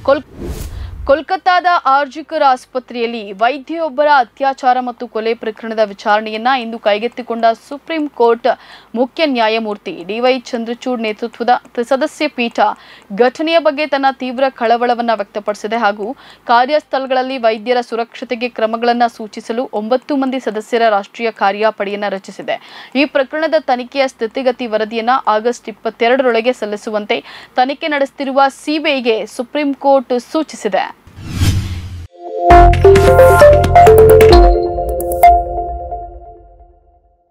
ಕೊಲ್ ಕೋಲ್ಕತ್ತಾದ ಆರ್ಜಿಕರ್ ಆಸ್ಪತ್ರೆಯಲ್ಲಿ ವೈದ್ಯೆಯೊಬ್ಬರ ಅತ್ಯಾಚಾರ ಮತ್ತು ಕೊಲೆ ಪ್ರಕರಣದ ವಿಚಾರಣೆಯನ್ನ ಇಂದು ಕೈಗೆತ್ತಿಕೊಂಡ ಸುಪ್ರೀಂ ಕೋರ್ಟ್ ಮುಖ್ಯ ನ್ಯಾಯಮೂರ್ತಿ ಡಿವೈ ಚಂದ್ರಚೂಡ್ ನೇತೃತ್ವದ ತ್ರಿಸದಸ್ಯ ಪೀಠ ಘಟನೆಯ ಬಗ್ಗೆ ತನ್ನ ತೀವ್ರ ಕಳವಳವನ್ನ ವ್ಯಕ್ತಪಡಿಸಿದೆ ಹಾಗೂ ಕಾರ್ಯಸ್ಥಳಗಳಲ್ಲಿ ವೈದ್ಯರ ಸುರಕ್ಷತೆಗೆ ಕ್ರಮಗಳನ್ನು ಸೂಚಿಸಲು ಒಂಬತ್ತು ಮಂದಿ ಸದಸ್ಯರ ರಾಷ್ಟ್ರೀಯ ಕಾರ್ಯಪಡೆಯನ್ನ ರಚಿಸಿದೆ ಈ ಪ್ರಕರಣದ ತನಿಖೆಯ ಸ್ಥಿತಿಗತಿ ವರದಿಯನ್ನ ಆಗಸ್ಟ್ ಇಪ್ಪತ್ತೆರಡರೊಳಗೆ ಸಲ್ಲಿಸುವಂತೆ ತನಿಖೆ ನಡೆಸುತ್ತಿರುವ ಸಿಬಿಐಗೆ ಸುಪ್ರೀಂ ಕೋರ್ಟ್ ಸೂಚಿಸಿದೆ